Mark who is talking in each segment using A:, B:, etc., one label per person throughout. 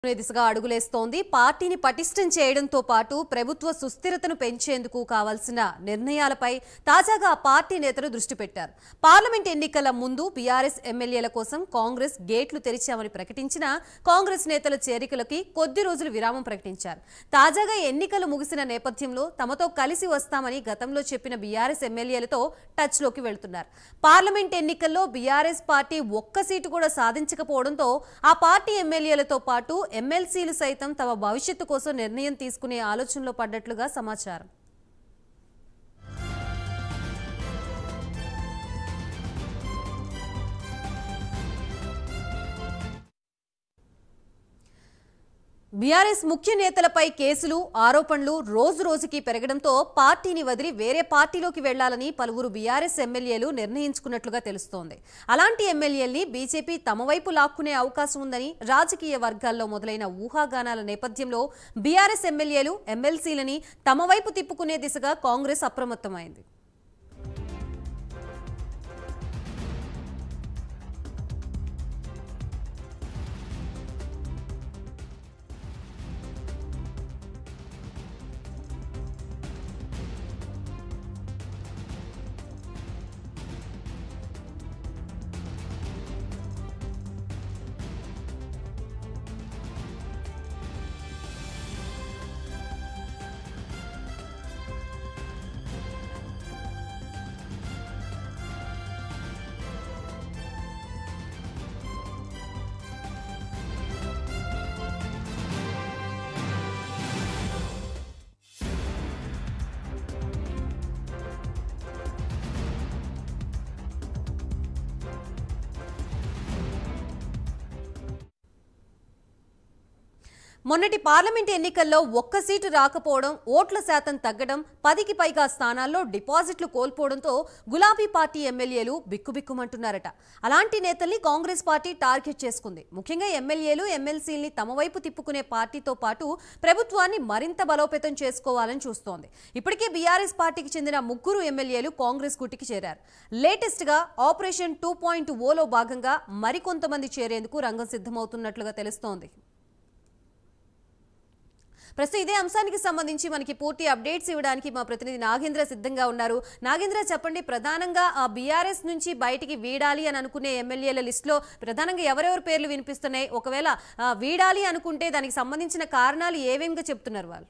A: అనే దిశగా అడుగులేస్తోంది పార్టీని పటిష్టం చేయడంతో పాటు ప్రభుత్వ సుస్థిరతను పెంచేందుకు కావాల్సిన నిర్ణయాలపై తాజాగా ఆ పార్టీ నేతలు దృష్టి పెట్టారు పార్లమెంట్ ఎన్నికల ముందు బీఆర్ఎస్ ఎమ్మెల్యేల కోసం కాంగ్రెస్ గేట్లు తెరిచామని ప్రకటించిన కాంగ్రెస్ నేతల చేరికలకి కొద్ది రోజులు విరామం ప్రకటించారు తాజాగా ఎన్నికలు ముగిసిన నేపథ్యంలో తమతో కలిసి వస్తామని గతంలో చెప్పిన బీఆర్ఎస్ ఎమ్మెల్యేలతో టచ్లోకి వెళ్తున్నారు పార్లమెంట్ ఎన్నికల్లో బీఆర్ఎస్ పార్టీ ఒక్క సీటు కూడా సాధించకపోవడంతో ఆ పార్టీ ఎమ్మెల్యేలతో పాటు ఎమ్మెల్సీలు సైతం తమ భవిష్యత్తు కోసం నిర్ణయం తీసుకునే ఆలోచనలో పడ్డట్లుగా సమాచారం బీఆర్ఎస్ ముఖ్య నేతలపై కేసులు ఆరోపణలు రోజు రోజుకి పెరగడంతో పార్టీని వదిలి వేరే పార్టీలోకి వెళ్లాలని పలువురు బీఆర్ఎస్ ఎమ్మెల్యేలు నిర్ణయించుకున్నట్లుగా తెలుస్తోంది అలాంటి ఎమ్మెల్యేల్ని బీజేపీ తమ వైపు లాక్కునే అవకాశం ఉందని రాజకీయ వర్గాల్లో మొదలైన ఊహాగానాల నేపథ్యంలో బీఆర్ఎస్ ఎమ్మెల్యేలు ఎమ్మెల్సీలని తమ వైపు తిప్పుకునే దిశగా కాంగ్రెస్ అప్రమత్తమైంది మొన్నటి పార్లమెంట్ ఎన్నికల్లో ఒక్క సీటు రాకపోవడం ఓట్ల శాతం తగ్గడం పదికి పైగా స్థానాల్లో డిపాజిట్లు కోల్పోవడంతో గులాబీ పార్టీ ఎమ్మెల్యేలు బిక్కుబిక్కుమంటున్నారట అలాంటి నేతల్ని కాంగ్రెస్ పార్టీ టార్గెట్ చేసుకుంది ముఖ్యంగా ఎమ్మెల్యేలు ఎమ్మెల్సీల్ని తమ వైపు తిప్పుకునే పార్టీతో పాటు ప్రభుత్వాన్ని మరింత బలోపేతం చేసుకోవాలని చూస్తోంది ఇప్పటికే బీఆర్ఎస్ పార్టీకి చెందిన ముగ్గురు ఎమ్మెల్యేలు కాంగ్రెస్ గుటికి చేరారు లేటెస్ట్ గా ఆపరేషన్ టూ పాయింట్ ఓలో భాగంగా మరికొంతమంది చేరేందుకు రంగం సిద్ధమవుతున్నట్లుగా తెలుస్తోంది ప్రస్తుతం ఇదే అంశానికి సంబంధించి మనకి పూర్తి అప్డేట్స్ ఇవ్వడానికి మా ప్రతినిధి నాగేంద్ర సిద్ధంగా ఉన్నారు నాగేంద్ర చెప్పండి ప్రధానంగా ఆ బీఆర్ఎస్ నుంచి బయటికి వీడాలి అని అనుకునే ఎమ్మెల్యేల లిస్టులో ప్రధానంగా ఎవరెవరి పేర్లు వినిపిస్తున్నాయి ఒకవేళ ఆ, వీడాలి అనుకుంటే దానికి సంబంధించిన కారణాలు ఏవేమిగా చెప్తున్నారు వాళ్ళు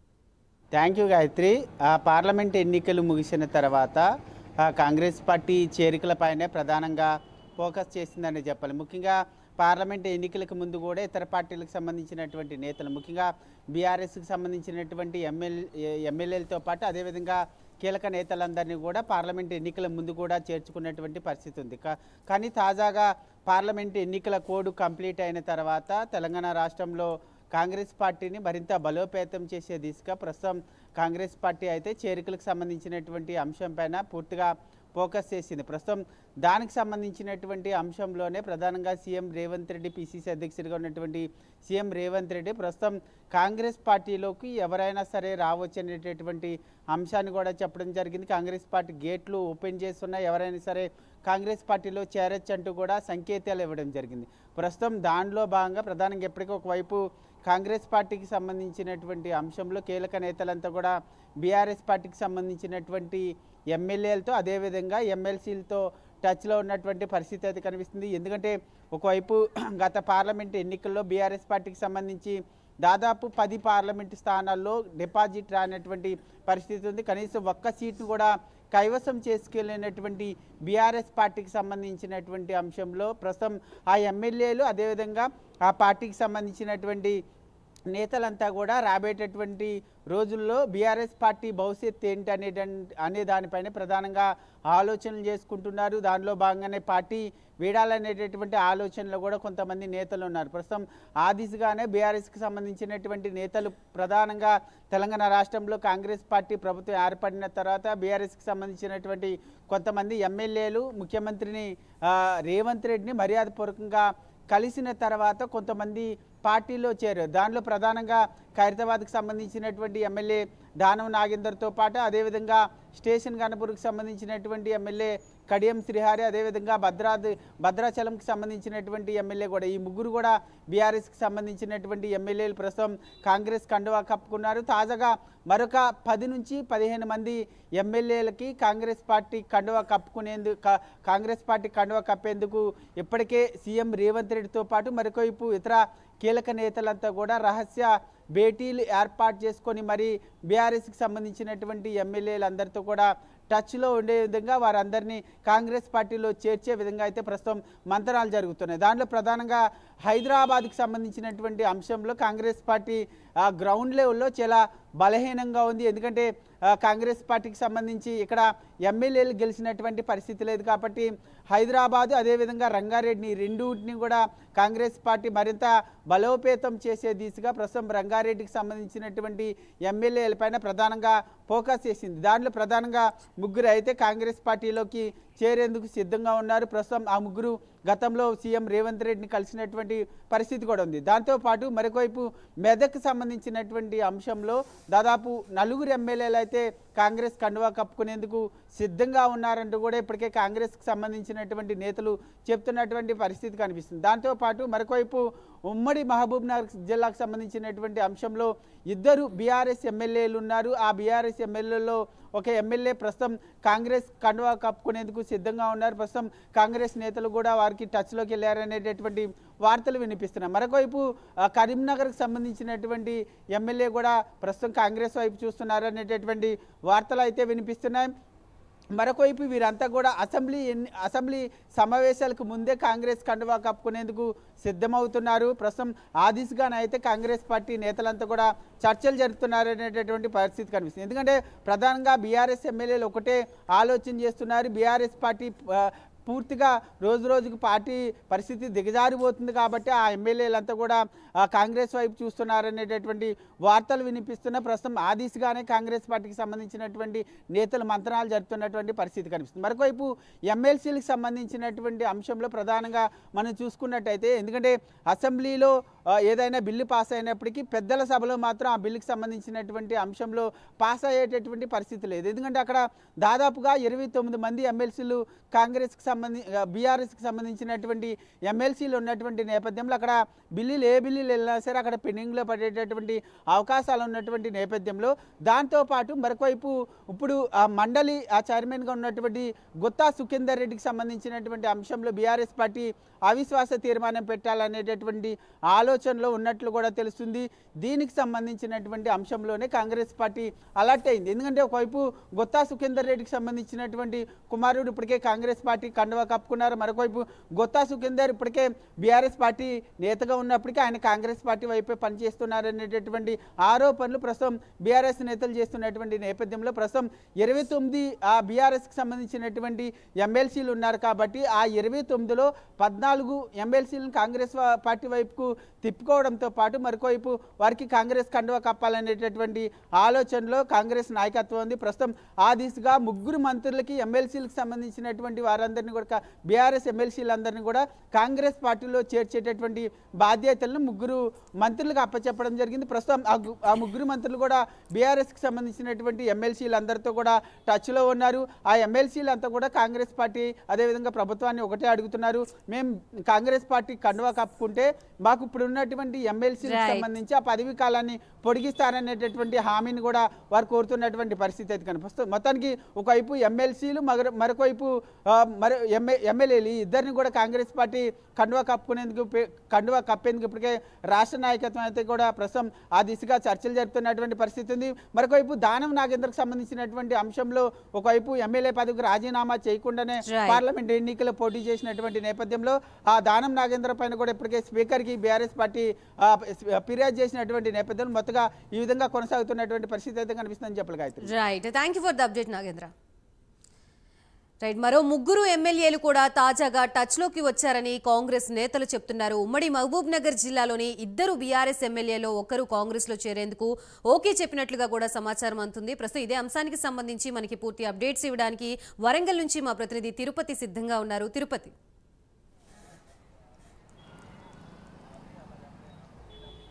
B: థ్యాంక్ యూ గాయత్రి ఆ పార్లమెంట్ ఎన్నికలు ముగిసిన తర్వాత ఆ కాంగ్రెస్ పార్టీ చేరికలపైనే ప్రధానంగా ఫోకస్ చేసిందని చెప్పాలి ముఖ్యంగా పార్లమెంట్ ఎన్నికలకు ముందు కూడా ఇతర పార్టీలకు సంబంధించినటువంటి నేతలు ముఖ్యంగా బీఆర్ఎస్కి సంబంధించినటువంటి ఎమ్మెల్ ఎమ్మెల్యేలతో పాటు అదేవిధంగా కీలక నేతలందరినీ కూడా పార్లమెంట్ ఎన్నికల ముందు కూడా చేర్చుకున్నటువంటి పరిస్థితి ఉంది కా- కానీ తాజాగా పార్లమెంట్ ఎన్నికల కోడ్ కంప్లీట్ అయిన తర్వాత తెలంగాణ రాష్ట్రంలో కాంగ్రెస్ పార్టీని మరింత బలోపేతం చేసే దిశగా ప్రస్తుతం కాంగ్రెస్ పార్టీ అయితే చేరికలకు సంబంధించినటువంటి అంశంపైన పూర్తిగా ఫోకస్ చేసింది ప్రస్తుతం దానికి సంబంధించినటువంటి అంశంలోనే ప్రధానంగా సీఎం రేవంత్ రెడ్డి పిసిసి అధ్యక్షుడిగా ఉన్నటువంటి సీఎం రేవంత్ రెడ్డి ప్రస్తుతం కాంగ్రెస్ పార్టీలోకి ఎవరైనా సరే రావచ్చు అనేటటువంటి అంశాన్ని కూడా చెప్పడం జరిగింది కాంగ్రెస్ పార్టీ గేట్లు ఓపెన్ చేస్తున్నా ఎవరైనా సరే కాంగ్రెస్ పార్టీలో చేరొచ్చు అంటూ కూడా సంకేతాలు ఇవ్వడం జరిగింది ప్రస్తుతం దానిలో భాగంగా ప్రధానంగా ఎప్పటికీ ఒకవైపు కాంగ్రెస్ పార్టీకి సంబంధించినటువంటి అంశంలో కీలక నేతలంతా కూడా బీఆర్ఎస్ పార్టీకి సంబంధించినటువంటి ఎమ్మెల్యేలతో అదేవిధంగా ఎమ్మెల్సీలతో టచ్లో ఉన్నటువంటి పరిస్థితి అయితే కనిపిస్తుంది ఎందుకంటే ఒకవైపు గత పార్లమెంట్ ఎన్నికల్లో బీఆర్ఎస్ పార్టీకి సంబంధించి దాదాపు పది పార్లమెంటు స్థానాల్లో డిపాజిట్ రానటువంటి పరిస్థితి ఉంది కనీసం ఒక్క సీటు కూడా కైవసం చేసుకెళ్ళినటువంటి బీఆర్ఎస్ పార్టీకి సంబంధించినటువంటి అంశంలో ప్రస్తుతం ఆ ఎమ్మెల్యేలు అదేవిధంగా ఆ పార్టీకి సంబంధించినటువంటి నేతలంతా కూడా రాబోయేటటువంటి రోజుల్లో బీఆర్ఎస్ పార్టీ భవిష్యత్ ఏంటి అనే అనే దానిపైన ప్రధానంగా ఆలోచనలు చేసుకుంటున్నారు దానిలో భాగంగానే పార్టీ వీడాలనేటటువంటి ఆలోచనలో కూడా కొంతమంది నేతలు ఉన్నారు ప్రస్తుతం ఆ దిశగానే బీఆర్ఎస్కి సంబంధించినటువంటి నేతలు ప్రధానంగా తెలంగాణ రాష్ట్రంలో కాంగ్రెస్ పార్టీ ప్రభుత్వం ఏర్పడిన తర్వాత బీఆర్ఎస్కి సంబంధించినటువంటి కొంతమంది ఎమ్మెల్యేలు ముఖ్యమంత్రిని ఆ, రేవంత్ రెడ్డిని మర్యాదపూర్వకంగా కలిసిన తర్వాత కొంతమంది పార్టీలో చేరారు దానిలో ప్రధానంగా ఖైరతాబాద్కి సంబంధించినటువంటి ఎమ్మెల్యే దానం నాగేందర్తో పాటు అదేవిధంగా స్టేషన్ గణపూర్కి సంబంధించినటువంటి ఎమ్మెల్యే కడియం శ్రీహారి అదేవిధంగా భద్రాద్రి భద్రాచలంకి సంబంధించినటువంటి ఎమ్మెల్యే కూడా ఈ ముగ్గురు కూడా బీఆర్ఎస్కి సంబంధించినటువంటి ఎమ్మెల్యేలు ప్రస్తుతం కాంగ్రెస్ కండువా కప్పుకున్నారు తాజాగా మరొక పది నుంచి పదిహేను మంది ఎమ్మెల్యేలకి కాంగ్రెస్ పార్టీ కండువా కప్పుకునేందుకు కా- కాంగ్రెస్ పార్టీ కండువా కప్పేందుకు ఇప్పటికే సీఎం రేవంత్ రెడ్డితో పాటు మరొకవైపు ఇతర కీలక నేతలంతా కూడా రహస్య భేటీలు ఏర్పాటు చేసుకొని మరి బీఆర్ఎస్కి సంబంధించినటువంటి ఎమ్మెల్యేలందరితో కూడా టచ్లో ఉండే విధంగా వారందరినీ కాంగ్రెస్ పార్టీలో చేర్చే విధంగా అయితే ప్రస్తుతం మంతనాలు జరుగుతున్నాయి దాంట్లో ప్రధానంగా హైదరాబాద్కి సంబంధించినటువంటి అంశంలో కాంగ్రెస్ పార్టీ ఆ, గ్రౌండ్ లెవెల్లో చాలా బలహీనంగా ఉంది ఎందుకంటే ఆ, కాంగ్రెస్ పార్టీకి సంబంధించి ఇక్కడ ఎమ్మెల్యేలు గెలిచినటువంటి పరిస్థితి లేదు కాబట్టి హైదరాబాదు అదేవిధంగా రంగారెడ్డిని రెండుని కూడా కాంగ్రెస్ పార్టీ మరింత బలోపేతం చేసే దిశగా ప్రస్తుతం రంగారెడ్డికి సంబంధించినటువంటి ఎమ్మెల్యేలపైన ప్రధానంగా ఫోకస్ చేసింది దాంట్లో ప్రధానంగా ముగ్గురు అయితే కాంగ్రెస్ పార్టీలోకి చేరేందుకు సిద్ధంగా ఉన్నారు ప్రస్తుతం ఆ ముగ్గురు గతంలో సీఎం రేవంత్ రెడ్డిని కలిసినటువంటి పరిస్థితి కూడా ఉంది దాంతోపాటు మరొకవైపు మెదక్ సంబంధించినటువంటి అంశంలో దాదాపు నలుగురు ఎమ్మెల్యేలు అయితే కాంగ్రెస్ కండువా కప్పుకునేందుకు సిద్ధంగా ఉన్నారంటూ కూడా ఇప్పటికే కాంగ్రెస్కి సంబంధించినటువంటి నేతలు చెప్తున్నటువంటి పరిస్థితి కనిపిస్తుంది దాంతోపాటు మరొకవైపు ఉమ్మడి మహబూబ్ నగర్ జిల్లాకు సంబంధించినటువంటి అంశంలో ఇద్దరు బీఆర్ఎస్ ఎమ్మెల్యేలు ఉన్నారు ఆ బీఆర్ఎస్ ఎమ్మెల్యేలో ఒక ఎమ్మెల్యే ప్రస్తుతం కాంగ్రెస్ కండువా కప్పుకునేందుకు సిద్ధంగా ఉన్నారు ప్రస్తుతం కాంగ్రెస్ నేతలు కూడా వారికి టచ్లోకి వెళ్ళారనేటటువంటి వార్తలు వినిపిస్తున్నాయి మరొకవైపు ఆ, కరీంనగర్కి సంబంధించినటువంటి ఎమ్మెల్యే కూడా ప్రస్తుతం కాంగ్రెస్ వైపు చూస్తున్నారనేటటువంటి వార్తలు అయితే వినిపిస్తున్నాయి మరొకవైపు వీరంతా కూడా అసెంబ్లీ ఎన్ని అసెంబ్లీ సమావేశాలకు ముందే కాంగ్రెస్ కండువా కప్పుకునేందుకు సిద్ధమవుతున్నారు ప్రస్తుతం ఆ దిశగానైతే కాంగ్రెస్ పార్టీ నేతలంతా కూడా చర్చలు జరుపుతున్నారనేటటువంటి పరిస్థితి కనిపిస్తుంది ఎందుకంటే ప్రధానంగా బీఆర్ఎస్ ఎమ్మెల్యేలు ఒకటే ఆలోచన చేస్తున్నారు బీఆర్ఎస్ పార్టీ ఆ, పూర్తిగా రోజు రోజుకు పార్టీ పరిస్థితి దిగజారిపోతుంది కాబట్టి ఆ ఎమ్మెల్యేలంతా కూడా ఆ, కాంగ్రెస్ వైపు చూస్తున్నారనేటటువంటి వార్తలు వినిపిస్తున్న ప్రస్తుతం ఆ దిశగానే కాంగ్రెస్ పార్టీకి సంబంధించినటువంటి నేతలు మంత్రాలు జరుపుతున్నటువంటి పరిస్థితి కనిపిస్తుంది మరొకవైపు ఎమ్మెల్సీలకు సంబంధించినటువంటి అంశంలో ప్రధానంగా మనం చూసుకున్నట్టయితే ఎందుకంటే అసెంబ్లీలో ఆ, ఏదైనా బిల్లు పాస్ అయినప్పటికీ పెద్దల సభలో మాత్రం ఆ బిల్లుకి సంబంధించినటువంటి అంశంలో పాస్ అయ్యేటటువంటి పరిస్థితి లేదు ఎందుకంటే అక్కడ దాదాపుగా ఇరవై తొమ్మిది మంది ఎమ్మెల్సీలు కాంగ్రెస్కి సంబంధి బీఆర్ఎస్కి సంబంధించినటువంటి ఎమ్మెల్సీలు ఉన్నటువంటి నేపథ్యంలో అక్కడ బిల్లులు ఏ బిల్లులు వెళ్ళినా సరే అక్కడ పెండింగ్లో పడేటటువంటి అవకాశాలు ఉన్నటువంటి నేపథ్యంలో దాంతోపాటు మరొకవైపు ఇప్పుడు ఆ మండలి ఆ చైర్మన్గా ఉన్నటువంటి గుత్తా సుఖేందర్ రెడ్డికి సంబంధించినటువంటి అంశంలో బీఆర్ఎస్ పార్టీ అవిశ్వాస తీర్మానం పెట్టాలనేటటువంటి ఆలోచనలో ఉన్నట్లు కూడా తెలుస్తుంది దీనికి సంబంధించినటువంటి అంశంలోనే కాంగ్రెస్ పార్టీ అలర్ట్ అయింది ఎందుకంటే ఒకవైపు గొత్తా సుఖేందర్ రెడ్డికి సంబంధించినటువంటి కుమారుడు ఇప్పటికే కాంగ్రెస్ పార్టీ కండువా కప్పుకున్నారు మరొకవైపు గొత్తా సుఖేందర్ ఇప్పటికే బీఆర్ఎస్ పార్టీ నేతగా ఉన్నప్పటికీ ఆయన కాంగ్రెస్ పార్టీ వైపే పనిచేస్తున్నారనేటటువంటి ఆరోపణలు ప్రస్తుతం బీఆర్ఎస్ నేతలు చేస్తున్నటువంటి నేపథ్యంలో ప్రస్తుతం ఇరవై తొమ్మిది ఆ బీఆర్ఎస్కి సంబంధించినటువంటి ఎమ్మెల్సీలు ఉన్నారు కాబట్టి ఆ ఇరవై తొమ్మిదిలో పద్నాలుగు ఎమ్మెల్సీలను కాంగ్రెస్ వా- పార్టీ వైపుకు తిప్పుకోవడంతో పాటు మరొకవైపు వారికి కాంగ్రెస్ కండువా కప్పాలనేటటువంటి ఆలోచనలో కాంగ్రెస్ నాయకత్వం ఉంది ప్రస్తుతం ఆ దిశగా ముగ్గురు మంత్రులకి ఎమ్మెల్సీలకు సంబంధించినటువంటి వారందరినీ కూడా బీఆర్ఎస్ ఎమ్మెల్సీలందరినీ కూడా కాంగ్రెస్ పార్టీలో చేర్చేటటువంటి బాధ్యతలను ముగ్గురు మంత్రులకు అప్పచెప్పడం జరిగింది ప్రస్తుతం ఆ గు- ఆ ముగ్గురు మంత్రులు కూడా బీఆర్ఎస్కి సంబంధించినటువంటి ఎమ్మెల్సీలందరితో కూడా టచ్లో ఉన్నారు ఆ ఎమ్మెల్సీలు అంతా కూడా కాంగ్రెస్ పార్టీ అదేవిధంగా ప్రభుత్వాన్ని ఒకటే అడుగుతున్నారు మేము కాంగ్రెస్ పార్టీ కండువా కప్పుకుంటే మాకు ఇప్పుడు ఉన్నటువంటి ఎమ్మెల్సీలకు
A: Right.
B: సంబంధించి ఆ పదవీ కాలాన్ని పొడిగిస్తారనేటటువంటి హామీని కూడా వారు కోరుతున్నటువంటి పరిస్థితి అయితే కనిపిస్తుంది మొత్తానికి ఒకవైపు ఎమ్మెల్సీలు మరొక మరొకవైపు ఆ, మరో ఎమ్మె ఎమ్మెల్యేలు ఈ ఇద్దరిని కూడా కాంగ్రెస్ పార్టీ కండువా కప్పుకునేందుకు పే- కండువా కప్పేందుకు ఇప్పటికే రాష్ట్ర నాయకత్వం అయితే కూడా ప్రస్తుతం ఆ దిశగా చర్చలు జరుపుతున్నటువంటి పరిస్థితి ఉంది మరొకవైపు దానం నాగేంద్రకు సంబంధించినటువంటి అంశంలో ఒకవైపు ఎమ్మెల్యే పదవికి రాజీనామా చేయకుండానే
A: Right.
B: పార్లమెంట్ ఎన్నికల్లో పోటీ చేసినటువంటి నేపథ్యంలో ఆ దానం నాగేంద్ర పైన కూడా ఇప్పటికే స్పీకర్కి బీఆర్ఎస్ పార్టీ ఆ, ఫిర్యాదు చేసినటువంటి నేపథ్యంలో మొత్తగా ఈ విధంగా కొనసాగుతున్నటువంటి పరిస్థితి అయితే కనిపిస్తుందని చెప్పాలి Gayatri
A: right thank you for the update Nagendra right మరో ముగ్గురు ఎమ్మెల్యేలు కూడా తాజాగా టచ్లోకి వచ్చారని కాంగ్రెస్ నేతలు చెప్తున్నారు ఉమ్మడి మహబూబ్ నగర్ జిల్లాలోని ఇద్దరు బీఆర్ఎస్ ఎమ్మెల్యేలో ఒకరు కాంగ్రెస్లో చేరేందుకు ఓకే చెప్పినట్లుగా కూడా సమాచారం అందుతుంది ప్రస్తుతం ఇదే అంశానికి సంబంధించి మనకి పూర్తి అప్డేట్స్ ఇవ్వడానికి వరంగల్ నుంచి మా ప్రతినిధి తిరుపతి సిద్ధంగా ఉన్నారు తిరుపతి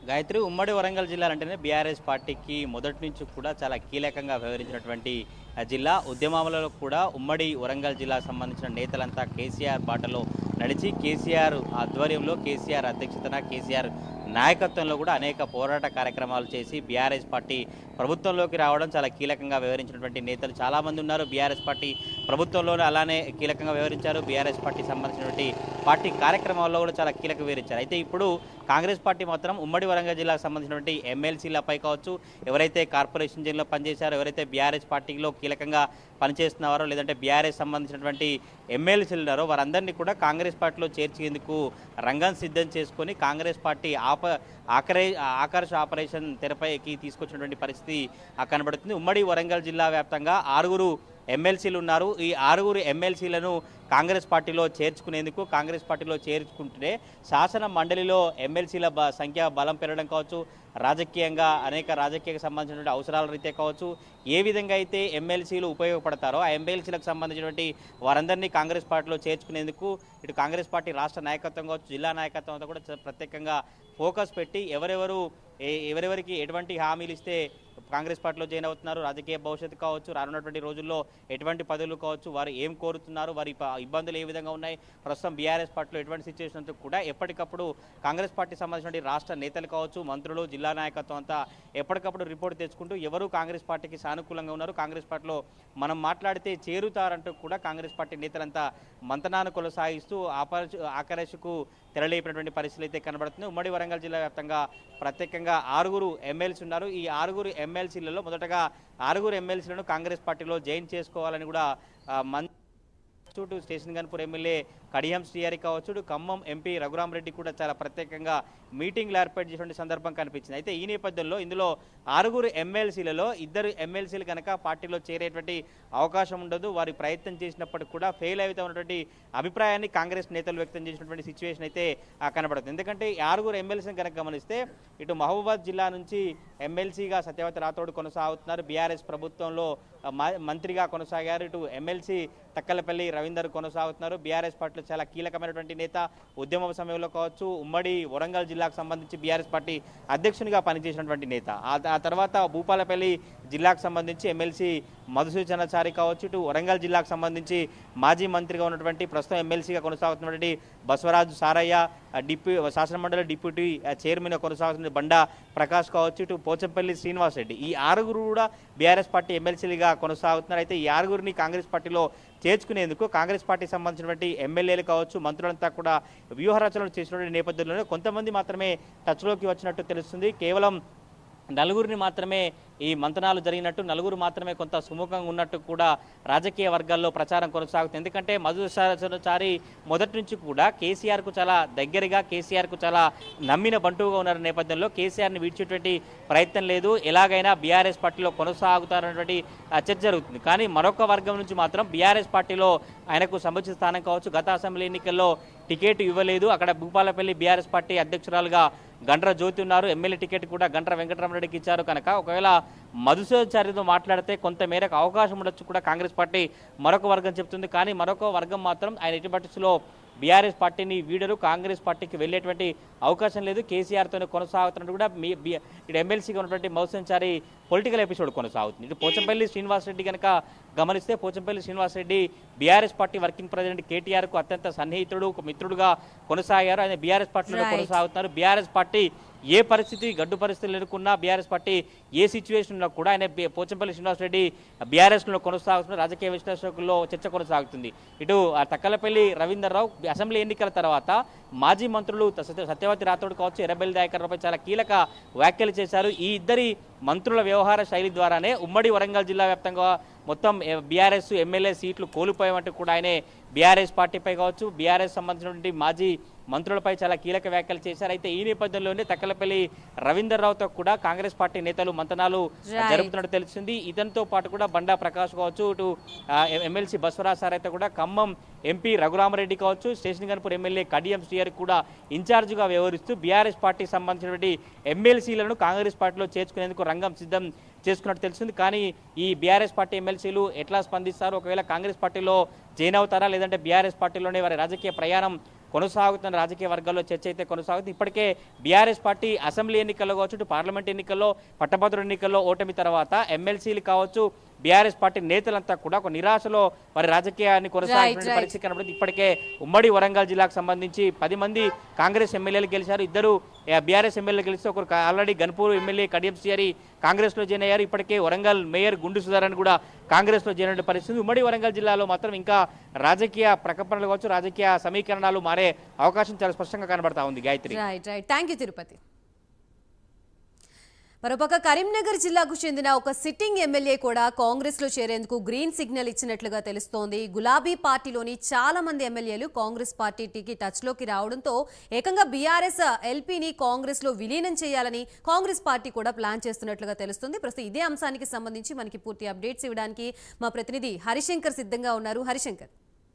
C: గాయత్రి ఉమ్మడి వరంగల్ జిల్లా అంటేనే బీఆర్ఎస్ పార్టీకి మొదటి నుంచి కూడా చాలా కీలకంగా వ్యవహరించినటువంటి ఆ జిల్లా ఉద్యమాలలో కూడా ఉమ్మడి వరంగల్ జిల్లాకు సంబంధించిన నేతలంతా కేసీఆర్ బాటలో నడిచి కేసీఆర్ ఆధ్వర్యంలో కేసీఆర్ అధ్యక్షతన కేసీఆర్ నాయకత్వంలో కూడా అనేక పోరాట కార్యక్రమాలు చేసి బీఆర్ఎస్ పార్టీ ప్రభుత్వంలోకి రావడం చాలా కీలకంగా వ్యవహరించినటువంటి నేతలు చాలామంది ఉన్నారు బీఆర్ఎస్ పార్టీ ప్రభుత్వంలోనే అలానే కీలకంగా వ్యవహరించారు బీఆర్ఎస్ పార్టీ సంబంధించినటువంటి పార్టీ కార్యక్రమాల్లో కూడా చాలా కీలక వివరించారు అయితే ఇప్పుడు కాంగ్రెస్ పార్టీ మాత్రం ఉమ్మడి వరంగల్ జిల్లాకు సంబంధించినటువంటి ఎమ్మెల్సీలపై కావచ్చు ఎవరైతే కార్పొరేషన్ జిల్లాలో పనిచేశారో ఎవరైతే బీఆర్ఎస్ పార్టీలో కీలకంగా పనిచేస్తున్నారో లేదంటే బీఆర్ఎస్ సంబంధించినటువంటి ఎమ్మెల్సీలు ఉన్నారో వారందరినీ కూడా కాంగ్రెస్ పార్టీలో చేర్చేందుకు రంగం సిద్ధం చేసుకొని కాంగ్రెస్ పార్టీ ఆప ఆకరే ఆకర్ష ఆపరేషన్ తెరపైకి తీసుకొచ్చినటువంటి పరిస్థితి ఆ కనబడుతుంది ఉమ్మడి వరంగల్ జిల్లా వ్యాప్తంగా ఆరుగురు ఎమ్మెల్సీలు ఉన్నారు ఈ ఆరుగురు ఎమ్మెల్సీలను కాంగ్రెస్ పార్టీలో చేర్చుకునేందుకు కాంగ్రెస్ పార్టీలో చేర్చుకుంటే శాసన మండలిలో ఎమ్మెల్సీల బ సంఖ్య బలం పెరగడం కావచ్చు రాజకీయంగా అనేక రాజకీయ సంబంధించినటువంటి అవసరాల రీత్యా కావచ్చు ఏ విధంగా అయితే ఎమ్మెల్సీలు ఉపయోగపడతారో ఆ ఎమ్మెల్సీలకు సంబంధించినటువంటి వారందరినీ కాంగ్రెస్ పార్టీలో చేర్చుకునేందుకు ఇటు కాంగ్రెస్ పార్టీ రాష్ట్ర నాయకత్వం కావచ్చు జిల్లా నాయకత్వం అంతా కూడా చ- ప్రత్యేకంగా ఫోకస్ పెట్టి ఎవరెవరు ఏ- ఎవరెవరికి ఎటువంటి హామీలు ఇస్తే కాంగ్రెస్ పార్టీలో జాయిన్ అవుతున్నారు రాజకీయ భవిష్యత్తు కావచ్చు రానున్నటువంటి రోజుల్లో ఎటువంటి పదవులు కావచ్చు వారు ఏం కోరుతున్నారు వారి ప- ఇబ్బందులు ఏ విధంగా ఉన్నాయి ప్రస్తుతం బీఆర్ఎస్ పార్టీలో ఎటువంటి సిచ్యువేషన్ అంతా కూడా ఎప్పటికప్పుడు కాంగ్రెస్ పార్టీ సంబంధించిన రాష్ట్ర నేతలు కావచ్చు మంత్రులు జిల్లా నాయకత్వం అంతా ఎప్పటికప్పుడు రిపోర్ట్ తెచ్చుకుంటూ ఎవరు కాంగ్రెస్ పార్టీకి సానుకూలంగా ఉన్నారు కాంగ్రెస్ పార్టీలో మనం మాట్లాడితే చేరుతారంటూ కూడా కాంగ్రెస్ పార్టీ నేతలంతా మంతనాన్ని కొనసాగిస్తూ ఆపరచు ఆకర్షకు తెరలేపినటువంటి పరిస్థితులు అయితే కనబడుతుంది ఉమ్మడి వరంగల్ జిల్లా వ్యాప్తంగా ప్రత్యేకంగా ఆరుగురు ఎమ్మెల్సీ ఉన్నారు ఈ ఆరుగురు ఎమ్మెల్సీలలో మొదటగా ఆరుగురు ఎమ్మెల్సీలను కాంగ్రెస్ పార్టీలో జాయిన్ చేసుకోవాలని కూడా ఆ, మన్ చుట్టూ స్టేషన్ గన్పూర్ ఎమ్మెల్యే కడియం శ్రీహరి కావచ్చు ఇటు ఖమ్మం ఎంపీ రఘురామ్ రెడ్డి కూడా చాలా ప్రత్యేకంగా మీటింగ్లు ఏర్పాటు చేసిన సందర్భం కనిపించింది అయితే ఈ నేపథ్యంలో ఇందులో ఆరుగురు ఎమ్మెల్సీలలో ఇద్దరు ఎమ్మెల్సీలు కనుక పార్టీలో చేరేటువంటి అవకాశం ఉండదు వారి ప్రయత్నం చేసినప్పటికీ కూడా ఫెయిల్ అవుతా ఉన్నటువంటి అభిప్రాయాన్ని కాంగ్రెస్ నేతలు వ్యక్తం చేసినటువంటి సిచ్యువేషన్ అయితే ఆ, కనబడుతుంది ఎందుకంటే ఈ ఆరుగురు ఎమ్మెల్సీని కనుక గమనిస్తే ఇటు మహబూబాద్ జిల్లా నుంచి ఎమ్మెల్సీగా సత్యవతి రాథోడ్ కొనసాగుతున్నారు బీఆర్ఎస్ ప్రభుత్వంలో ఆ, మ- మంత్రిగా కొనసాగారు ఇటు ఎమ్మెల్సీ తక్కలపల్లి రవీందర్ కొనసాగుతున్నారు బీఆర్ఎస్ పార్టీలో చాలా కీలకమైనటువంటి నేత ఉద్యమ సమయంలో కావచ్చు ఉమ్మడి వరంగల్ జిల్లాకు సంబంధించి బీఆర్ఎస్ పార్టీ అధ్యక్షునిగా పనిచేసినటువంటి నేత ఆ- ఆ తర్వాత భూపాలపల్లి జిల్లాకు సంబంధించి ఎమ్మెల్సీ మధుసూచనాచారి కావచ్చు ఇటు వరంగల్ జిల్లాకు సంబంధించి మాజీ మంత్రిగా ఉన్నటువంటి ప్రస్తుతం ఎమ్మెల్సీగా కొనసాగుతున్నటువంటి బసవరాజు సారయ్య ఆ, డిప్యూ శాసనమండలి డిప్యూటీ ఆ, చైర్మన్గా కొనసాగుతున్న బండా ప్రకాష్ కావచ్చు ఇటు పోచంపల్లి శ్రీనివాస్ రెడ్డి ఈ ఆరుగురు కూడా బీఆర్ఎస్ పార్టీ ఎమ్మెల్సీలుగా కొనసాగుతున్నారు అయితే ఈ ఆరుగురిని కాంగ్రెస్ పార్టీలో చేర్చుకునేందుకు కాంగ్రెస్ పార్టీ సంబంధించినటువంటి ఎమ్మెల్యేలు కావచ్చు మంత్రులంతా కూడా వ్యూహరచనలు చేసినటువంటి నేపథ్యంలోనే కొంతమంది మాత్రమే టచ్లోకి వచ్చినట్టు తెలుస్తుంది కేవలం నలుగురిని మాత్రమే ఈ మంతనాలు జరిగినట్టు నలుగురు మాత్రమే కొంత సుముఖంగా ఉన్నట్టు కూడా రాజకీయ వర్గాల్లో ప్రచారం కొనసాగుతుంది ఎందుకంటే మధుసారి మొదటి నుంచి కూడా కేసీఆర్కు చాలా దగ్గరగా కేసీఆర్కు చాలా నమ్మిన బంటువుగా ఉన్న నేపథ్యంలో కేసీఆర్ని విడిచేటువంటి ప్రయత్నం లేదు ఎలాగైనా బీఆర్ఎస్ పార్టీలో కొనసాగుతారన్నటువంటి ఆ, చర్చ జరుగుతుంది కానీ మరొక వర్గం నుంచి మాత్రం బీఆర్ఎస్ పార్టీలో ఆయనకు సముచిత స్థానం కావచ్చు గత అసెంబ్లీ ఎన్నికల్లో టికెట్ ఇవ్వలేదు అక్కడ భూపాలపల్లి బీఆర్ఎస్ పార్టీ అధ్యక్షురాలుగా గండ్ర జ్యోతి ఉన్నారు ఎమ్మెల్యే టికెట్ కూడా గండ్ర వెంకటరామరెడ్డికి ఇచ్చారు కనుక ఒకవేళ మధుసూచారితో మాట్లాడితే కొంత మేరకు అవకాశం ఉండొచ్చు కూడా కాంగ్రెస్ పార్టీ మరొక వర్గం చెప్తుంది కానీ మరొక వర్గం మాత్రం ఆయన ఎట్టి పరిస్థితుల్లో బీఆర్ఎస్ పార్టీని వీడరు కాంగ్రెస్ పార్టీకి వెళ్ళేటువంటి అవకాశం లేదు కేసీఆర్తోనే కొనసాగుతున్నట్టు కూడా మీ బి- ఇటు ఎమ్మెల్సీగా ఉన్నటువంటి మౌసంచారి పొలిటికల్ ఎపిసోడ్ కొనసాగుతుంది ఇటు పోచంపల్లి శ్రీనివాస్ రెడ్డి కనుక గమనిస్తే Pochampally Srinivas Reddy BRS party working president కేటీఆర్కు అత్యంత సన్నిహితుడు ఒక మిత్రుడుగా కొనసాగారు ఆయన బీఆర్ఎస్ పార్టీలో
A: Right.
C: కొనసాగుతున్నారు బీఆర్ఎస్ పార్టీ ఏ పరిస్థితి గడ్డు పరిస్థితులు ఎదుర్కొన్నా బీఆర్ఎస్ పార్టీ ఏ సిచ్యువేషన్ ఉన్నా కూడా ఆయన బి- పోచంపల్లి శ్రీనివాస్ రెడ్డి బీఆర్ఎస్లో కొనసాగుతున్న రాజకీయ విశ్లేషకుల్లో చర్చ కొనసాగుతుంది ఇటు ఆ తక్కలపల్లి రవీందర్రావు అసెంబ్లీ ఎన్నికల తర్వాత మాజీ మంత్రులు త- సత్య- సత్యవతి రాథోడ్ కావచ్చు ఎర్రబెల్లి దయాకర్ రావుపై చాలా కీలక వ్యాఖ్యలు చేశారు ఈ ఇద్దరి మంత్రుల వ్యవహార శైలి ద్వారానే ఉమ్మడి వరంగల్ జిల్లా వ్యాప్తంగా మొత్తం బీఆర్ఎస్ ఎమ్మెల్యే సీట్లు కోల్పోయామంటూ కూడా ఆయనే బీఆర్ఎస్ పార్టీపై కావచ్చు బీఆర్ఎస్ సంబంధించినటువంటి మాజీ మంత్రులపై చాలా కీలక వ్యాఖ్యలు చేశారు అయితే ఈ నేపథ్యంలోనే తక్కలపల్లి రవీందర్ రావుతో కూడా కాంగ్రెస్ పార్టీ నేతలు మంతనాలు
A: Right.
C: జరుపుతున్నట్టు తెలిసింది ఇతనితో పాటు కూడా బండా ప్రకాష్ కావచ్చు ఇటు ఆ, ఎ- ఎమ్మెల్సీ బసవరాజ్ సార్ అయితే కూడా ఖమ్మం ఎంపీ రఘురామరెడ్డి కావచ్చు స్టేషన్ గన్పూర్ ఎమ్మెల్యే కడియం శ్రీహరి కూడా ఇన్ఛార్జిగా వ్యవహరిస్తూ బీఆర్ఎస్ పార్టీ సంబంధించినటువంటి ఎమ్మెల్సీలను కాంగ్రెస్ పార్టీలో చేర్చుకునేందుకు రంగం సిద్ధం చేసుకున్నట్టు తెలిసింది కానీ ఈ బీఆర్ఎస్ పార్టీ ఎమ్మెల్సీలు ఎట్లా స్పందిస్తారు ఒకవేళ కాంగ్రెస్ పార్టీలో జాయిన్ అవుతారా లేదంటే బీఆర్ఎస్ పార్టీలోనే వారి రాజకీయ ప్రయాణం కొనసాగుతున్న రాజకీయ వర్గాల్లో చర్చ అయితే కొనసాగుతుంది ఇప్పటికే బీఆర్ఎస్ పార్టీ అసెంబ్లీ ఎన్నికల్లో కావచ్చు ఇటు పార్లమెంట్ ఎన్నికల్లో పట్టభద్రుల ఎన్నికల్లో ఓటమి తర్వాత ఎమ్మెల్సీలు కావచ్చు బీఆర్ఎస్ పార్టీ నేతలంతా కూడా ఒక నిరాశలో వారి రాజకీయాన్ని కొనసాగుతున్న
A: right.
C: పరిస్థితి కనబడుతుంది ఇప్పటికే ఉమ్మడి వరంగల్ జిల్లాకు సంబంధించి పది మంది కాంగ్రెస్ ఎమ్మెల్యేలు గెలిచారు ఇద్దరు బీఆర్ఎస్ ఎమ్మెల్యేలు గెలిస్తే ఒకరు కా- ఆల్రెడీ గన్పూర్ ఎమ్మెల్యే కడియం సిఆరి కాంగ్రెస్లో జాయిన్ అయ్యారు ఇప్పటికే వరంగల్ మేయర్ గుండు సుధారన్ కూడా కాంగ్రెస్లో జాయిన్ అయిన పరిస్థితి ఉమ్మడి వరంగల్ జిల్లాలో మాత్రం ఇంకా రాజకీయ ప్రకంపనలు కావచ్చు రాజకీయ సమీకరణాలు మారే అవకాశం చాలా స్పష్టంగా కనబడతా ఉంది Gayatri
A: right right thank you Tirupati మరోపక్క కరీంనగర్ జిల్లాకు చెందిన ఒక సిట్టింగ్ ఎమ్మెల్యే కూడా కాంగ్రెస్ లో చేరేందుకు గ్రీన్ సిగ్నల్ ఇచ్చినట్లుగా తెలుస్తోంది గులాబీ పార్టీలోని చాలా మంది ఎమ్మెల్యేలు కాంగ్రెస్ పార్టీకి టచ్ లోకి రావడంతో ఏకంగా బీఆర్ఎస్ ఎల్పీని కాంగ్రెస్ లో విలీనం చేయాలని కాంగ్రెస్ పార్టీ కూడా ప్లాన్ చేస్తున్నట్లుగా తెలుస్తుంది ప్రస్తుతం ఇదే అంశానికి సంబంధించి మనకి పూర్తి అప్డేట్స్ ఇవ్వడానికి మా ప్రతినిధి హరిశంకర్ సిద్ధంగా ఉన్నారు హరిశంకర్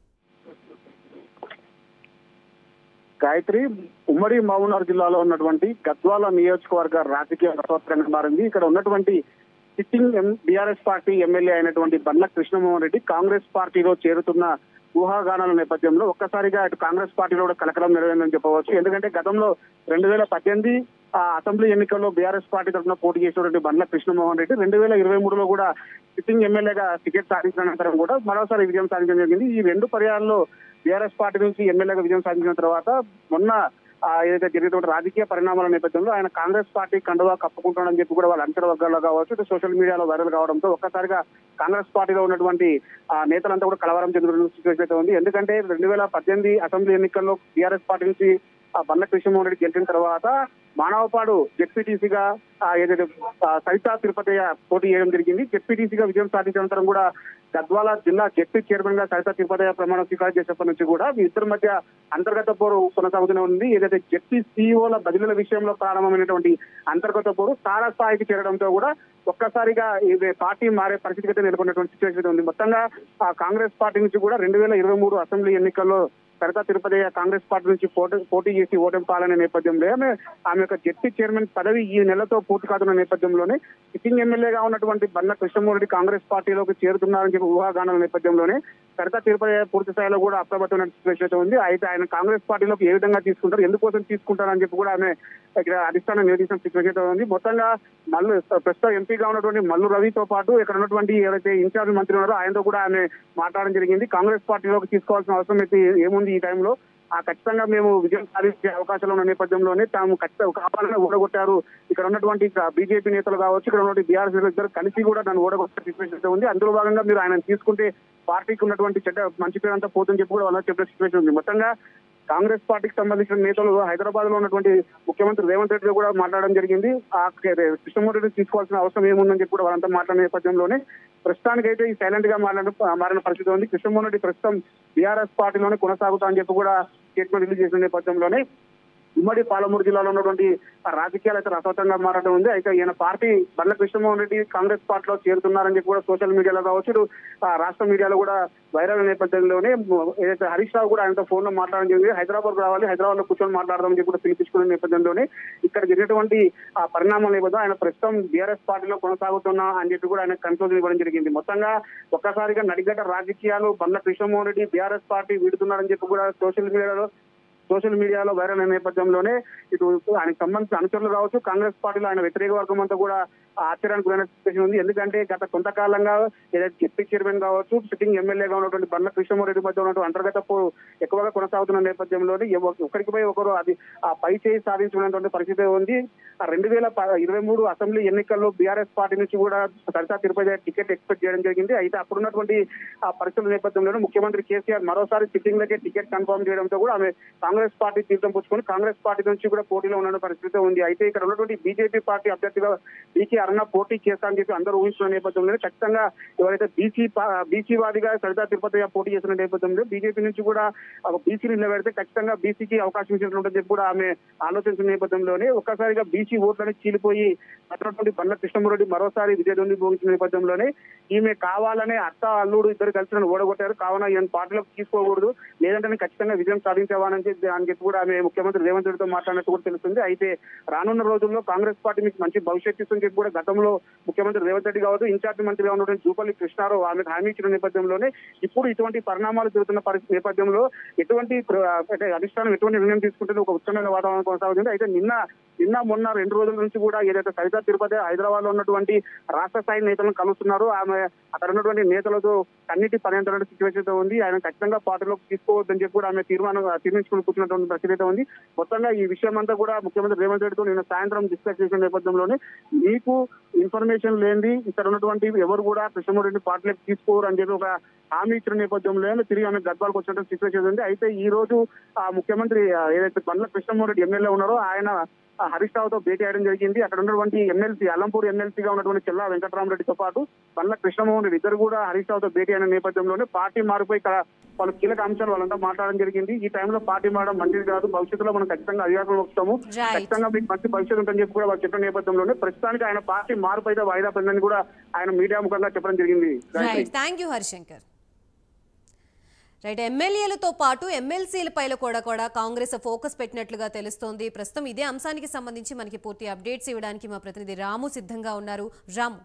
D: గాయత్రి ఉమ్మడి మహబూబ్నగర్ జిల్లాలో ఉన్నటువంటి గద్వాల నియోజకవర్గ రాజకీయ రసవత్రంగా మారింది ఇక్కడ ఉన్నటువంటి సిట్టింగ్ బీఆర్ఎస్ పార్టీ ఎమ్మెల్యే అయినటువంటి బండ్ల కృష్ణమోహన్ రెడ్డి కాంగ్రెస్ పార్టీలో చేరుతున్న ఊహాగానాల నేపథ్యంలో ఒక్కసారిగా అటు కాంగ్రెస్ పార్టీలో కూడా కలకలం నెరవేరిందని చెప్పవచ్చు ఎందుకంటే గతంలో రెండు వేల పద్దెనిమిది ఆ అసెంబ్లీ ఎన్నికల్లో బీఆర్ఎస్ పార్టీ తరఫున పోటీ చేసినటువంటి బండ్ల కృష్ణమోహన్ రెడ్డి రెండు వేల ఇరవై మూడులో కూడా సిట్టింగ్ ఎమ్మెల్యేగా టికెట్ సాధించిన అనంతరం కూడా మరోసారి విజయం సాధించడం జరిగింది ఈ రెండు పర్యాల్లో బీఆర్ఎస్ పార్టీ నుంచి ఎమ్మెల్యేగా విజయం సాధించిన తర్వాత మొన్న ఆ, ఏదైతే జరిగినటువంటి రాజకీయ పరిణామాల నేపథ్యంలో ఆయన కాంగ్రెస్ పార్టీ కండువా కప్పుకుంటాడని చెప్పి కూడా వాళ్ళ అంచనా వర్గాల్లో కావచ్చు ఇటు సోషల్ మీడియాలో వైరల్ కావడంతో ఒక్కసారిగా కాంగ్రెస్ పార్టీలో ఉన్నటువంటి ఆ, నేతలంతా కూడా కలవరం చెందుతున్న సిచ్యువేషన్ అయితే ఉంది ఎందుకంటే రెండు వేల పద్దెనిమిది అసెంబ్లీ ఎన్నికల్లో బీఆర్ఎస్ పార్టీ నుంచి ఆ బండ్ల కృష్ణమోహన్ రెడ్డి గెలిచిన తర్వాత మానవపాడు జెడ్పీటీసీగా ఏదైతే ఆ, సరితా తిరుపతి పోటీ చేయడం జరిగింది జెడ్పీటీసీగా విజయం సాధించిన అనంతరం కూడా గద్వాల జిల్లా జెడ్పీ చైర్మన్ గా సరితా తిరుపతి ప్రమాణ స్వీకారం చేసేప్పటి నుంచి కూడా మీ ఇద్దరి మధ్య అంతర్గత పోరు కొనసాగుతూనే ఉంది ఏదైతే జెడ్పీ సీఈఓల బదిలీల విషయంలో ప్రారంభమైనటువంటి అంతర్గత పోరు తారా స్థాయికి చేరడంతో కూడా ఒక్కసారిగా ఇది పార్టీ మారే పరిస్థితి అయితే నెలకొన్నటువంటి సిచ్యువేషన్ అయితే ఉంది మొత్తంగా ఆ కాంగ్రెస్ పార్టీ నుంచి కూడా రెండు వేల ఇరవై మూడు అసెంబ్లీ ఎన్నికల్లో సరితా తిరుపతి కాంగ్రెస్ పార్టీ నుంచి పోటీ పోటీ చేసి ఓటమి పాలనే నేపథ్యంలో ఆమె ఆమె యొక్క జడ్పీ చైర్మన్ పదవి ఈ నెలతో పూర్తి కాతున్న నేపథ్యంలోనే సిట్టింగ్ ఎమ్మెల్యేగా ఉన్నటువంటి బండ్ల కృష్ణమూర్తి కాంగ్రెస్ పార్టీలోకి చేరుతున్నారని చెప్పి ఊహాగానాల నేపథ్యంలోనే సరితా తిరుపతి పూర్తి స్థాయిలో కూడా అప్రమత్తమైన సిచ్యువేషన్ అయితే ఉంది అయితే ఆయన కాంగ్రెస్ పార్టీలోకి ఏ విధంగా తీసుకుంటారు ఎందుకోసం తీసుకుంటారని చెప్పి కూడా ఆమె ఇక్కడ అధిష్టానం నివేదించిన సిచ్యువేషన్ అయితే ఉంది మొత్తంగా మల్లు ప్రస్తుతం ఎంపీగా ఉన్నటువంటి మల్లు రవితో పాటు ఇక్కడ ఉన్నటువంటి ఎవరైతే ఇన్ఛార్జ్ మంత్రి ఉన్నారో ఆయనతో కూడా ఆమె మాట్లాడడం జరిగింది కాంగ్రెస్ పార్టీలోకి తీసుకోవాల్సిన అవసరం అయితే ఏముంది ఈ టైంలో ఆ ఖచ్చితంగా మేము విజయం సాధించే అవకాశాలు ఉన్న నేపథ్యంలోనే తాము ఖచ్చితంగా కావాలని ఓడగొట్టారు ఇక్కడ ఉన్నటువంటి బీజేపీ నేతలు కావచ్చు ఇక్కడ ఉన్నటువంటి బీఆర్ఎస్ నేతలు ఇద్దరు కలిసి కూడా నన్ను ఓడగొట్టే సిచ్యువేషన్ అయితే ఉంది అందులో భాగంగా మీరు ఆయన తీసుకుంటే పార్టీకి ఉన్నటువంటి చెడ్డ మంచి పేరు అంతా పోతుందని చెప్పి కూడా వాళ్ళకి చెప్పే సిచ్యువేషన్ ఉంది మొత్తంగా కాంగ్రెస్ పార్టీకి సంబంధించిన నేతలు హైదరాబాద్ లో ఉన్నటువంటి ముఖ్యమంత్రి రేవంత్ రెడ్డి కూడా మాట్లాడడం జరిగింది ఆ కృష్ణమూర్తిని తీసుకోవాల్సిన అవసరం ఏముందని చెప్పి కూడా వాళ్ళంతా మాట్లాడిన నేపథ్యంలోనే ప్రస్తుతానికైతే ఈ సైలెంట్ గా మాట్లాడిన మారిన పరిస్థితి ఉంది కృష్ణమోహన్ రెడ్డి ప్రస్తుతం బీఆర్ఎస్ పార్టీలోనే కొనసాగుతా అని చెప్పి కూడా స్టేట్మెంట్ రిలీజ్ చేసిన నేపథ్యంలోనే ఉమ్మడి పాలమూరు జిల్లాలో ఉన్నటువంటి ఆ రాజకీయాలు అయితే రసవతంగా మారడం ఉంది అయితే ఈయన పార్టీ బండ్ల కృష్ణమోహన్ రెడ్డి కాంగ్రెస్ పార్టీలో చేరుతున్నారని చెప్పి కూడా సోషల్ మీడియాలో కావచ్చు ఇటు, ఆ రాష్ట్ర మీడియాలో కూడా వైరల్ నేపథ్యంలోనే ఏదైతే హరీష్ రావు కూడా ఆయనతో ఫోన్ లో మాట్లాడడం జరిగింది హైదరాబాద్ రావాలి హైదరాబాద్ లో కూర్చొని మాట్లాడదామని చెప్పి కూడా పిలిపించుకున్న నేపథ్యంలోనే ఇక్కడ జరిగినటువంటి ఆ పరిణామం నేపథ్యం ఆయన ప్రస్తుతం బీఆర్ఎస్ పార్టీలో కొనసాగుతున్నా అని చెప్పి కూడా ఆయన కన్క్లూజన్ ఇవ్వడం జరిగింది మొత్తంగా ఒక్కసారిగా నడిగడ్డ రాజకీయాలు బండ్ల కృష్ణమోహన్ రెడ్డి బీఆర్ఎస్ పార్టీ వీడుతున్నారని చెప్పి కూడా సోషల్ మీడియాలో సోషల్ మీడియాలో వైరల్ అయిన నేపథ్యంలోనే ఇటు ఆయనకు సంబంధించిన అనుచరులు కావచ్చు కాంగ్రెస్ పార్టీలో ఆయన వ్యతిరేక వర్గం అంతా కూడా ఆశ్చర్యానికి గురైన సిచ్యువేషన్ ఉంది ఎందుకంటే గత కొంతకాలంగా ఏదైతే డిప్యూటీ చైర్మన్ కావచ్చు సిట్టింగ్ ఎమ్మెల్యేగా ఉన్నటువంటి బండ్ల కృష్ణమూర్తి మధ్య ఉన్నటువంటి అంతర్గత పోరు ఎక్కువగా కొనసాగుతున్న నేపథ్యంలోనే ఎవ- ఒకరికి పోయి ఒకరు అది ఆ పై చేయి సాధించుకునేటువంటి పరిస్థితి ఉంది ఆ రెండు వేల ప- ఇరవై మూడు అసెంబ్లీ ఎన్నికల్లో బీఆర్ఎస్ పార్టీ నుంచి కూడా సరితా తిరుపతి టికెట్ ఎక్స్పెక్ట్ చేయడం జరిగింది అయితే అప్పుడున్నటువంటి ఆ పరిస్థితుల నేపథ్యంలోనే ముఖ్యమంత్రి కేసీఆర్ మరోసారి సిట్టింగ్ లకే టికెట్ కన్ఫర్మ్ చేయడంతో కూడా ఆమె కాంగ్రెస్ పార్టీ తీర్థం పుచ్చుకొని కాంగ్రెస్ పార్టీ నుంచి కూడా పోటీలో ఉన్న పరిస్థితి ఉంది అయితే ఇక్కడ ఉన్నటువంటి బీజేపీ పార్టీ అభ్యర్థిగా బీకే అరుణ పోటీ చేస్తా అని చెప్పి అందరూ ఊహిస్తున్న నేపథ్యంలో ఖచ్చితంగా ఎవరైతే బీసీ బీసీ వాదిగా సరితా తిరుపతి పోటీ చేస్తున్న నేపథ్యంలో బీజేపీ నుంచి కూడా బీసీని నిలబెడితే ఖచ్చితంగా బీసీకి అవకాశం ఇచ్చినట్టుందని చెప్పి కూడా ఆమె ఆలోచించిన నేపథ్యంలోనే ఒక్కసారిగా బీసీ ఓట్లని చీలిపోయి అటువంటి బండ్ల కృష్ణమూరెడ్డి మరోసారి విజయదుంది భోగించిన నేపథ్యంలోనే ఈమె కావాలనే అత్త అల్లుడు ఇద్దరు కలిసి నన్ను ఓడగొట్టారు కావున ఈయన పార్టీలోకి తీసుకోకూడదు లేదంటే నేను ఖచ్చితంగా విజయం సాధించేవానని చెప్పి అని చెప్పి కూడా ఆమె ముఖ్యమంత్రి రేవంత్ రెడ్డితో మాట్లాడినట్టు కూడా తెలుస్తుంది అయితే రానున్న రోజుల్లో కాంగ్రెస్ పార్టీ మీకు మంచి భవిష్యత్తు ఇస్తుందని చెప్పి కూడా గతంలో ముఖ్యమంత్రి రేవంత్ రెడ్డి కావచ్చు ఇన్ఛార్జ్ మంత్రిగా ఉన్నటువంటి జూపల్లి కృష్ణారావు ఆమెకు హామీ ఇచ్చిన నేపథ్యంలోనే ఇప్పుడు ఇటువంటి పరిణామాలు జరుగుతున్న పరిస్థితి నేపథ్యంలో ఎటువంటి ప్ర- అంటే అధిష్టానం ఎటువంటి నిర్ణయం తీసుకుంటే ఒక ఉత్తమమైన వాతావరణం కొనసాగుతుంది అయితే నిన్న నిన్న మొన్న రెండు రోజుల నుంచి కూడా ఏదైతే సవితా తిరుపతి హైదరాబాద్ లో ఉన్నటువంటి రాష్ట్ర స్థాయి నేతలను కలుస్తున్నారు ఆమె అక్కడ ఉన్నటువంటి నేతలతో కన్నిటి పర్యంతర సిచ్యువేషన్ తో ఉంది ఆయన ఖచ్చితంగా పార్టీలోకి తీసుకోవద్దని చెప్పి కూడా ఆమె తీర్మానం తీర్మించుకుని కూర్చున్నటువంటి పరిస్థితి అయితే ఉంది మొత్తంగా ఈ విషయం అంతా కూడా ముఖ్యమంత్రి రేవంత్ రెడ్డితో నిన్న సాయంత్రం డిస్కస్ చేసిన నేపథ్యంలోనే మీకు ఇన్ఫర్మేషన్ లేనిది ఇక్కడ ఉన్నటువంటి ఎవరు కూడా కృష్ణమూర్తి పార్టీలోకి తీసుకోరు అని చెప్పి ఒక హామీ ఇచ్చిన నేపథ్యంలో తిరిగి ఆమె గద్వాలకు వచ్చినట్టు సిచ్యువేషన్ ఉంది అయితే ఈ రోజు ఆ ముఖ్యమంత్రి ఆ, ఏదైతే బండ్ల కృష్ణమూర్తి ఎమ్మెల్యే ఉన్నారో ఆయన ఆ, హరీష్ రావుతో భేటీ అయ్యడం జరిగింది అక్కడ ఉన్నటువంటి ఎమ్మెల్సీ అల్లంపూర్ ఎమ్మెల్సీగా ఉన్నటువంటి చెల్లా వెంకటరామరెడ్డితో పాటు బండ్ల కృష్ణమోహన్ రెడ్డి ఇద్దరు కూడా హరీష్ రావుతో భేటీ అయిన నేపథ్యంలోనే పార్టీ మారిపోయి ఇక్కడ వాళ్ళు కీలక అంశాలు వాళ్ళంతా మాట్లాడడం జరిగింది ఈ టైంలో పార్టీ మారడం మంచిది కాదు భవిష్యత్తులో మనం ఖచ్చితంగా అధికారంలో వస్తాము
A: Right.
D: ఖచ్చితంగా మీకు మంచి భవిష్యత్తు ఉందని చెప్పి కూడా వాళ్ళు చెప్పిన నేపథ్యంలోనే ప్రస్తుతానికి ఆయన పార్టీ మార్పు అయితే వాయిదా పడిందని కూడా ఆయన మీడియా ముఖంగా చెప్పడం జరిగింది Gayatri.
A: Right thank you Harishankar right ఎమ్మెల్యేలతో పాటు ఎమ్మెల్సీలపైన కూడా కూడా కాంగ్రెస్ ఫోకస్ పెట్టినట్లుగా తెలుస్తోంది ప్రస్తుతం ఇదే అంశానికి సంబంధించి మనకి పూర్తి అప్డేట్స్ ఇవ్వడానికి మా ప్రతినిధి రాము సిద్ధంగా ఉన్నారు రాము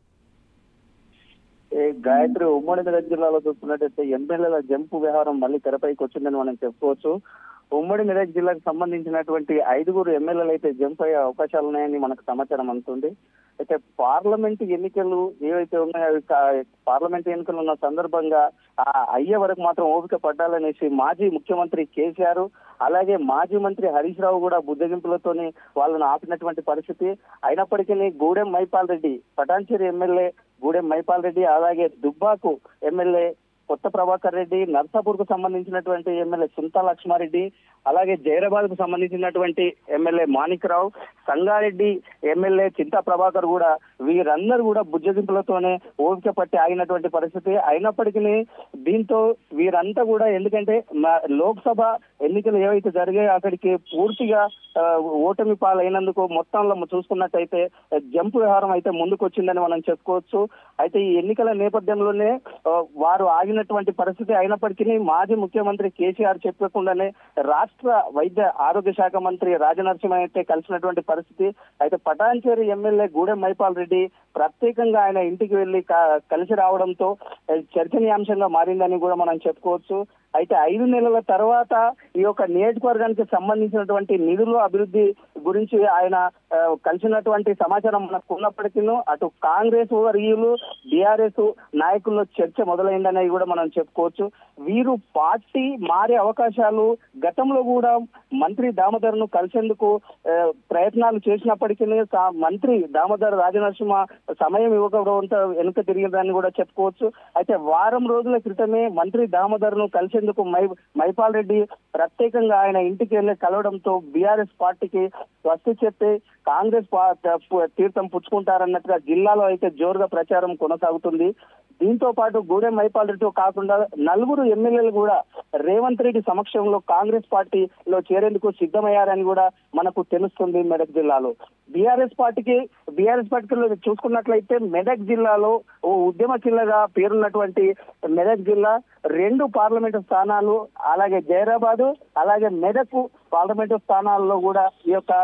E: ఏ గాయత్రి ఉమ్మడి మెదక్ జిల్లాలో చూసుకున్నట్టయితే ఎమ్మెల్యేల జంపు వ్యవహారం మళ్ళీ తెరపైకి వచ్చిందని మనం చెప్పుకోవచ్చు ఉమ్మడి మెదక్ జిల్లాకు సంబంధించినటువంటి ఐదుగురు ఎమ్మెల్యేలు అయితే జంప్ అయ్యే అవకాశాలు ఉన్నాయని మనకు సమాచారం అందుతుంది అయితే పార్లమెంట్ ఎన్నికలు ఏవైతే ఉన్నాయో అవి కా- పార్లమెంట్ ఎన్నికలు ఉన్న సందర్భంగా ఆ అయ్యే వరకు మాత్రం ఓపిక పడ్డాలనేసి మాజీ ముఖ్యమంత్రి కేసీఆర్ అలాగే మాజీ మంత్రి హరీష్ రావు కూడా బుద్ధగింపులతోని వాళ్ళను ఆపినటువంటి పరిస్థితి అయినప్పటికీ గూడెం మైపాల్ రెడ్డి పటాన్చేరి ఎమ్మెల్యే గూడెం మైపాల్ రెడ్డి అలాగే దుబ్బాకు ఎమ్మెల్యే కొత్త ప్రభాకర్ రెడ్డి నర్సాపూర్ కు సంబంధించినటువంటి ఎమ్మెల్యే సుంతా లక్ష్మారెడ్డి అలాగే జైరాబాద్ కు సంబంధించినటువంటి ఎమ్మెల్యే మాణిక్రావు సంగారెడ్డి ఎమ్మెల్యే చింతా ప్రభాకర్ కూడా వీరందరూ కూడా బుజ్జగింపులతోనే ఓపిక పట్టి ఆగినటువంటి పరిస్థితి అయినప్పటికీ దీంతో వీరంతా కూడా ఎందుకంటే మా- లోక్సభ ఎన్నికలు ఏవైతే జరిగాయో అక్కడికి పూర్తిగా ఆ, ఓటమి పాలైనందుకు మొత్తంలో చూసుకున్నట్టయితే జంపు వ్యవహారం అయితే ముందుకు వచ్చిందని మనం చెప్పుకోవచ్చు అయితే ఈ ఎన్నికల నేపథ్యంలోనే ఆ, వారు ఆగినటువంటి పరిస్థితి అయినప్పటికీ మాజీ ముఖ్యమంత్రి కేసీఆర్ చెప్పకుండానే రాష్ట్ర వైద్య ఆరోగ్య శాఖ మంత్రి రాజనరసింహ అయితే కలిసినటువంటి పరిస్థితి అయితే పటాన్చేరి ఎమ్మెల్యే గూడెం మైపాల్ రెడ్డి ప్రత్యేకంగా ఆయన ఇంటికి వెళ్లి క- కలిసి రావడంతో ఆ, చర్చనీయాంశంగా మారిందని కూడా మనం చెప్పుకోవచ్చు అయితే ఐదు నెలల తర్వాత ఈ యొక్క నియోజకవర్గానికి సంబంధించినటువంటి నిధులు అభివృద్ధి గురించి ఆయన ఆ, కలిసినటువంటి సమాచారం మనకు ఉన్నప్పటికీ అటు కాంగ్రెస్ వర్గీయులు బీఆర్ఎస్ నాయకుల్లో చర్చ మొదలైందనేది కూడా మనం చెప్పుకోవచ్చు వీరు పార్టీ మారే అవకాశాలు గతంలో కూడా మంత్రి దామోదర్ ను కలిసేందుకు ఆ, ప్రయత్నాలు చేసినప్పటికీ సా- మంత్రి దామోదర్ రాజనరసింహ సమయం ఇవ్వకపోవడంతో వెనుక తిరిగిందని కూడా చెప్పుకోవచ్చు అయితే వారం రోజుల క్రితమే మంత్రి దామోదర్ ను కలిసేందుకు మై మైపాల్ రెడ్డి ప్రత్యేకంగా ఆయన ఇంటికి వెళ్లి కలవడంతో బీఆర్ఎస్ పార్టీకి స్వస్తి చెప్పి కాంగ్రెస్ పా- పు- తీర్థం పుచ్చుకుంటారన్నట్టుగా జిల్లాలో అయితే జోరుగా ప్రచారం కొనసాగుతుంది దీంతో పాటు గూడెం మైపాల్ రెడ్డితో కాకుండా నలుగురు ఎమ్మెల్యేలు కూడా రేవంత్ రెడ్డి సమక్షంలో కాంగ్రెస్ పార్టీలో చేరేందుకు సిద్ధమయ్యారని కూడా మనకు తెలుస్తుంది మెదక్ జిల్లాలో బీఆర్ఎస్ పార్టీకి బీఆర్ఎస్ పార్టీలో చూసుకున్నట్లయితే మెదక్ జిల్లాలో ఓ ఉద్యమ జిల్లాగా పేరున్నటువంటి మెదక్ జిల్లా రెండు పార్లమెంటు స్థానాలు అలాగే జైరాబాదు అలాగే మెదక్ పార్లమెంటు స్థానాల్లో కూడా ఈ యొక్క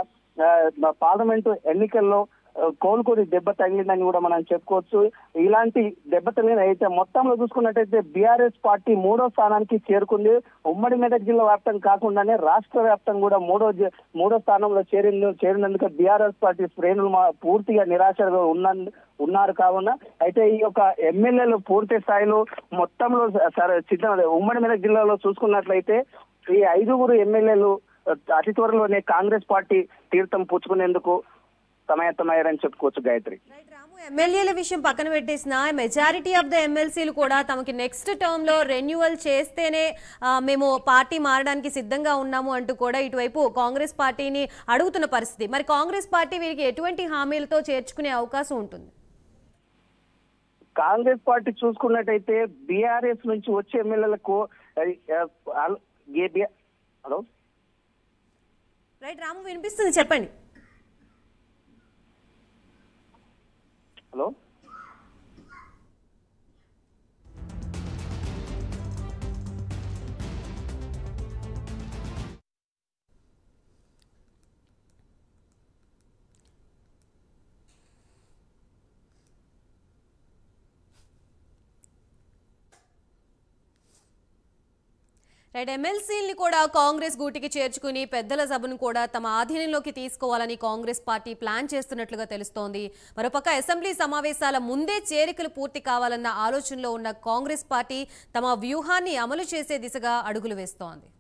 E: ఆ, పార్లమెంటు ఎన్నికల్లో ఆ, కోలుకొని దెబ్బ తగిలిందని కూడా మనం చెప్పుకోవచ్చు ఇలాంటి దెబ్బ తగిలిన అయితే మొత్తంలో చూసుకున్నట్టయితే బీఆర్ఎస్ పార్టీ మూడో స్థానానికి చేరుకుంది ఉమ్మడి మెదక్ జిల్లా వ్యాప్తం కాకుండానే రాష్ట్ర వ్యాప్తం కూడా మూడో జ- మూడో స్థానంలో చేరింది చేరినందుకు బీఆర్ఎస్ పార్టీ శ్రేణులు మా- పూర్తిగా నిరాశగా ఉన్న ఉన్నారు కావున అయితే ఈ యొక్క ఎమ్మెల్యేలు పూర్తి స్థాయిలో మొత్తంలో సరే సిద్ధం ఉమ్మడి మెదక్ జిల్లాలో చూసుకున్నట్లయితే ఈ ఐదుగురు ఎమ్మెల్యేలు అతి త్వరలోనే కాంగ్రెస్ పార్టీ తీర్థం పుచ్చుకునేందుకు సమాయత్తమయ్యారని చెప్పుకోవచ్చు గాయత్రి
A: రైట్ రాము ఎమ్మెల్యేల విషయం పక్కన పెట్టేసిన మెజారిటీ ఆఫ్ ద ఎమ్మెల్సీలు కూడా తమకి నెక్స్ట్ టర్మ్ లో రెన్యువల్ చేస్తేనే ఆ, మేము పార్టీ మారడానికి సిద్ధంగా ఉన్నాము అంటూ కూడా ఇటువైపు కాంగ్రెస్ పార్టీని అడుగుతున్న పరిస్థితి మరి కాంగ్రెస్ పార్టీ వీరికి ఎటువంటి హామీలతో చేర్చుకునే అవకాశం ఉంటుంది
E: కాంగ్రెస్ పార్టీ చూసుకున్నట్టయితే బీఆర్ఎస్ నుంచి వచ్చే ఎమ్మెల్యేలకు అది, ఆ, అల్- ఏ బి- హలో
A: రైట్ రాము వినిపిస్తుంది చెప్పండి
E: హలో
A: రైట్ ఎమ్మెల్సీని కూడా కాంగ్రెస్ గూటికి చేర్చుకుని పెద్దల సభను కూడా తమ ఆధీనంలోకి తీసుకోవాలని కాంగ్రెస్ పార్టీ ప్లాన్ చేస్తున్నట్లుగా తెలుస్తోంది మరోపక్క అసెంబ్లీ సమావేశాల ముందే చేరికలు పూర్తి కావాలన్న ఆలోచనలో ఉన్న కాంగ్రెస్ పార్టీ తమ వ్యూహాన్ని అమలు చేసే దిశగా అడుగులు వేస్తోంది